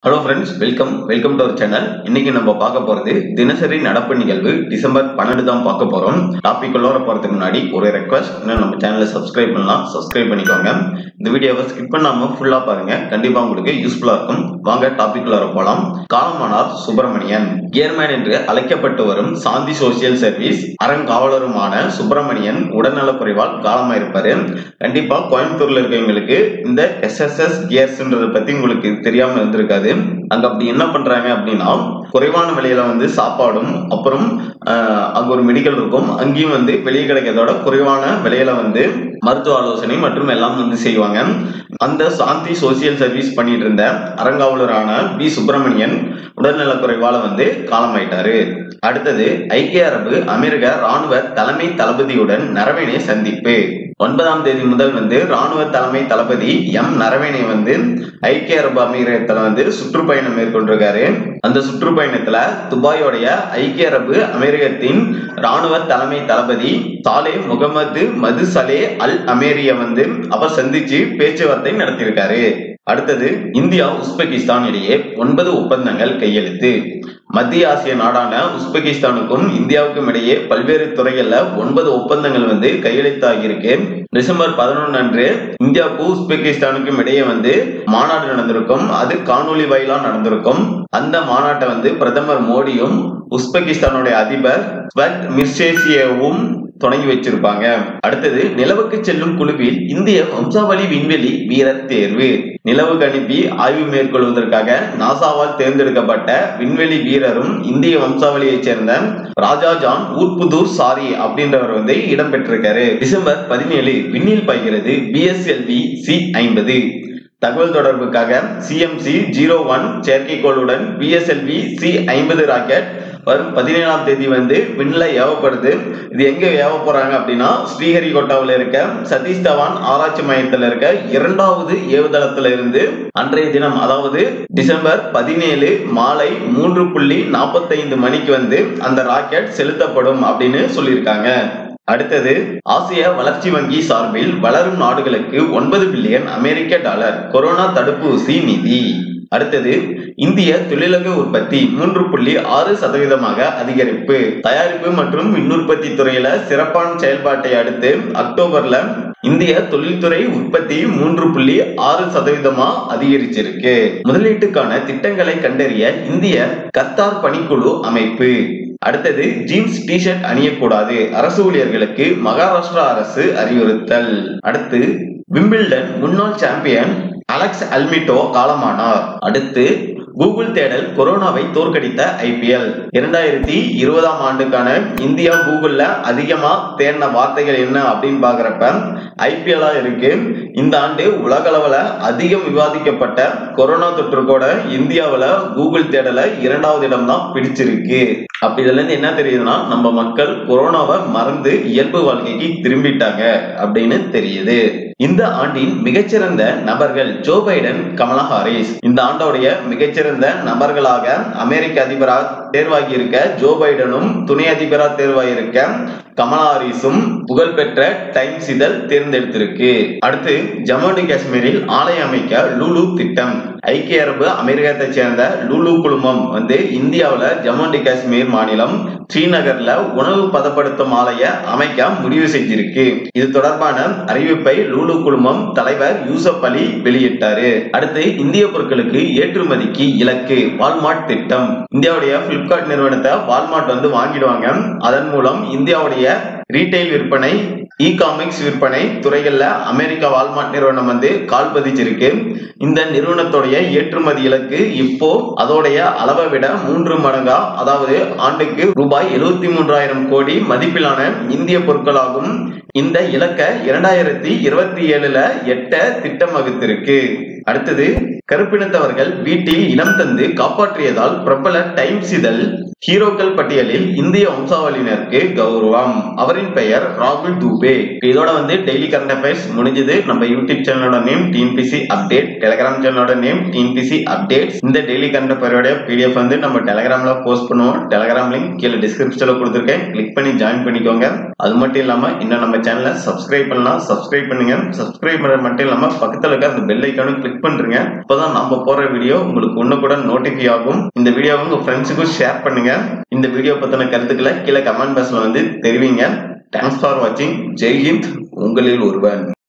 hello friends welcome welcome to our channel இன்னைக்கு நம்ம பார்க்க போறது தினசரி நடப்பு நிகழ்வு டிசம்பர் பன்னெண்டு தான் பார்க்க போறோம் டாபிக் உள்ளார போறதுக்கு முன்னாடி ஒரு ரெக்வஸ்ட் இன்னும் நம்ம சேனலை சப்ஸ்கிரைப் பண்ணலாம் சப்ஸ்கிரைப் பண்ணிக்கோங்க இந்த வீடியோவை ஸ்கிப் பண்ணாம ஃபுல்லா பாருங்க கண்டிப்பா உங்களுக்கு யூஸ்ஃபுல்லா இருக்கும் வாங்க டாபிக் உள்ளார போலாம் காலமானார் சுப்பிரமணியன் கியர்மேன் என்று அழைக்கப்பட்டு வரும் சாந்தி சோசியல் சர்வீஸ் அறங்காவலருமான சுப்பிரமணியன் உடல்நலக் குறைவால் காலமாயிருப்பாரு கண்டிப்பா கோயம்புத்தூர்ல இருக்கவங்களுக்கு இந்த எஸ்எஸ்எஸ் கியர்ஸ்ன்றத பத்தி உங்களுக்கு தெரியாம இருந்திருக்காது அங்க அப்படி என்ன பண்றாங்க அப்படின்னா குறைவான விலையில வந்து சாப்பாடும் அப்புறம் ஆஹ், அங்க ஒரு மெடிக்கல் இருக்கும் அங்கேயும் வந்து வெளியே கிடைக்கிறதோட குறைவான விலையில வந்து மருத்துவ ஆலோசனை மற்றும் எல்லாம் வந்து செய்வாங்க அந்த சாந்தி சோசியல் சர்வீஸ் பண்ணிட்டு இருந்த அறங்காவலரான பி சுப்பிரமணியன் உடல்நலக் குறைவால வந்து காலமாயிட்டாரு அடுத்தது ஐக்கிய அரபு அமெரிக்க ராணுவ தலைமை தளபதியுடன் நரவேணை சந்திப்பு ஒன்பதாம் தேதி முதல் வந்து ராணுவ தலைமை தளபதி எம் நரவேணை வந்து ஐக்கிய அரபு அமீரகத்துல வந்து சுற்றுப்பயணம் மேற்கொண்டிருக்காரு அந்த சுற்றுப்பயணத்துல துபாயோடைய ஐக்கிய அரபு அமீரகத்தின் ராணுவ தலைமை தளபதி சாலே முகமது மது சலே அல் அமேரிய வந்து அவர் சந்திச்சு பேச்சுவார்த்தை நடத்தியிருக்காரு அடுத்தது இந்தியா உஸ்பெகிஸ்தான் இடையே ஒன்பது ஒப்பந்தங்கள் கையெழுத்து மத்திய ஆசிய நாடான உஸ்பெகிஸ்தானுக்கும் இந்தியாவுக்கும் இடையே பல்வேறு துறைகள்ல ஒன்பது ஒப்பந்தங்கள் வந்து கையெழுத்தாகியிருக்கு டிசம்பர் பதினொன்று அன்று இந்தியாவுக்கும் உஸ்பெகிஸ்தானுக்கும் இடையே வந்து மாநாடு நடந்திருக்கும் அது காணொலி வாயிலா நடந்திருக்கும் அந்த மாநாட்டை வந்து பிரதமர் மோடியும் உஸ்பெகிஸ்தானுடைய அதிபர் ஸ்வத் மிர்சேசியவும் தொடங்கி வச்சிருப்பாங்க அடுத்தது நிலவுக்கு செல்லும் குழுவில் இந்திய வம்சாவளி விண்வெளி வீரர் தேர்வு நிலவுக்கு அனுப்பி ஆய்வு மேற்கொள்வதற்காக நாசாவால் தேர்ந்தெடுக்கப்பட்ட விண்வெளி வீரரும் இந்திய வம்சாவளியைச் சேர்ந்த ராஜா ஜான் ஊர்புதூர் சாரி அப்படின்றவர் வந்து இடம்பெற்றிருக்காரு டிசம்பர் பதினேழு விண்ணில் பாய்கிறது பிஎஸ்எல்வி சி ஐம்பது தகவல் தொடர்புக்காக சிஎம்சி ஜீரோ ஒன் செயற்கைக்கோளுடன் பிஎஸ்எல்வி சி ஐம்பது ராக்கெட் வரும் பதினேழாம் தேதி வந்து விண்ணில் ஏவப்படுது இது எங்க ஏவ போறாங்க அப்படின்னா ஸ்ரீஹரிகோட்டாவில் இருக்க சதீஷ் தவான் ஆராய்ச்சி மையத்தில் இருக்க இரண்டாவது ஏவுதளத்துல இருந்து அன்றைய தினம் அதாவது டிசம்பர் பதினேழு மாலை மூன்று புள்ளி நாற்பத்தைந்து மணிக்கு வந்து அந்த ராக்கெட் செலுத்தப்படும் அப்படின்னு சொல்லியிருக்காங்க அடுத்தது ஆசிய வளர்ச்சி வங்கி சார்பில் வளரும் நாடுகளுக்கு ஒன்பது பில்லியன் அமெரிக்க டாலர் கொரோனா தடுப்பூசி நிதி அடுத்தது இந்திய தொழிலக உற்பத்தி மூன்று புள்ளி ஆறு சதவீதமாக அதிகரிப்பு தயாரிப்பு மற்றும் மின் உற்பத்தி துறையில சிறப்பான செயல்பாட்டை அடுத்து அக்டோபர்ல இந்திய தொழில்துறை உற்பத்தி மூன்று புள்ளி ஆறு சதவீதமா அதிகரிச்சிருக்கு முதலீட்டுக்கான திட்டங்களை கண்டறிய இந்திய கத்தார் பணிக்குழு அமைப்பு அடுத்தது ஜீன்ஸ் டிஷர்ட் அணியக்கூடாது அரசு ஊழியர்களுக்கு மகாராஷ்டிரா அரசு அறிவுறுத்தல் அடுத்து விம்பிள்டன் முன்னாள் சாம்பியன் அலெக்ஸ் அல்மிட்டோ காலமானார் அடுத்து கூகுள் தேடல் கொரோனாவை தோற்கடித்த ஐபிஎல் இரண்டாயிரத்தி இருபதாம் ஆண்டுக்கான இந்தியா கூகுள்ல அதிகமா தேடின வார்த்தைகள் என்ன அப்படின்னு பாக்குறப்ப ஐபிஎல்லா இருக்கு இந்த ஆண்டு உலகளவுல அதிகம் விவாதிக்கப்பட்ட கொரோனா தொற்று கூட இந்தியாவுல கூகுள் தேடல இரண்டாவது இடம் தான் பிடிச்சிருக்கு அப்ப இதுல இருந்து என்ன தெரியுதுன்னா நம்ம மக்கள் கொரோனாவை மறந்து இயல்பு வாழ்க்கைக்கு திரும்பிட்டாங்க அப்படின்னு தெரியுது இந்த ஆண்டின் மிகச்சிறந்த நபர்கள் ஜோ பைடன் கமலா ஹாரிஸ் இந்த ஆண்டோடைய மிகச்சிறந்த நபர்களாக அமெரிக்க அதிபராக தேர்வாகி இருக்க ஜோ பைடனும் துணை அதிபராக தேர்வாகி இருக்க கமலா ஹாரிஸும் புகழ்பெற்ற டைம்ஸ் இதழ் தேர்ந்தெடுத்திருக்கு அடுத்து ஜம்மு அண்ட் காஷ்மீரில் ஆலை அமைக்க லூலு திட்டம் ஐக்கிய அரபு அமெரிக்கத்தை சேர்ந்த லூலு குழுமம் வந்து இந்தியாவுல ஜம்மு அண்ட் காஷ்மீர் மாநிலம் ஸ்ரீநகர்ல உணவு பதப்படுத்தும் ஆலைய அமைக்க முடிவு செஞ்சிருக்கு இது தொடர்பான அறிவிப்பை லூலு குழுமம் தலைவர் யூசப் அலி வெளியிட்டாரு அடுத்து இந்திய பொருட்களுக்கு ஏற்றுமதிக்கு இலக்கு வால்மார்ட் திட்டம் இந்தியாவுடைய பிளிப்கார்ட் நிறுவனத்தை வால்மார்ட் வந்து வாங்கிடுவாங்க அதன் மூலம் இந்தியாவுடைய ரீட்டைல் விற்பனை இ காமிக்ஸ் விற்பனை துறைகள்ல அமெரிக்கா வால்மார்ட் நிறுவனம் வந்து கால் பதிச்சிருக்கு இந்த நிறுவனத்துடைய ஏற்றுமதி இலக்கு இப்போ அதோடைய அளவை விட மூன்று மடங்கா அதாவது ஆண்டுக்கு ரூபாய் எழுபத்தி மூன்றாயிரம் கோடி மதிப்பிலான இந்திய பொருட்களாகும் இந்த இலக்க இரண்டாயிரத்தி இருபத்தி ஏழுல எட்ட திட்டம் வகுத்திருக்கு அடுத்தது கருப்பினத்தவர்கள் வீட்டில் இனம் தந்து காப்பாற்றியதால் பிரபல டைம்ஸ் இதழ் ஹீரோக்கள் பட்டியலில் இந்திய வம்சாவளியினருக்கு கௌரவம் அவரின் பெயர் ராகுல் தூபே இதோட வந்து டெய்லி கரண்ட் அஃபேர்ஸ் முடிஞ்சது நம்ம யூடியூப் சேனலோட நேம் டிஎன்பிசி அப்டேட் டெலிகிராம் சேனலோட நேம் டிஎன்பிசி அப்டேட் இந்த டெய்லி கரண்ட் அஃபேரோட பிடிஎஃப் வந்து நம்ம டெலிகிராம்ல போஸ்ட் பண்ணுவோம் டெலிகிராம் லிங்க் கீழே டிஸ்கிரிப்ஷன்ல கொடுத்துருக்கேன் கிளிக் பண்ணி ஜாயின் பண்ணிக்கோங்க அது மட்டும் இல்லாம இன்னும் நம்ம சேனலை சப்ஸ்கிரைப் பண்ணலாம் சப்ஸ்கிரைப் பண்ணுங்க சப்ஸ்கிரைப் பண்ண மட்டும் இல்லாம பக்கத்துல இருக்க அந்த பெல் ஐக்கானும் கிளிக் பண்றீங்க அப்பதான் நம்ம போற வீடியோ உங்களுக்கு ஒண்ணு கூட நோட்டிஃபை ஆகும் இந்த வீடியோவை உங்க ஃப்ரெண்ட்ஸுக்கும் ஷேர் பண்ணுங்க இந்த வீடியோ பத்தின கருத்துக்களை கீழே கமெண்ட் பாக்ஸ்ல வந்து தெரிவிங்க தேங்க்ஸ் ஃபார் வாட்சிங் ஜெய்ஹிந்த் உங்களில் ஒருவன்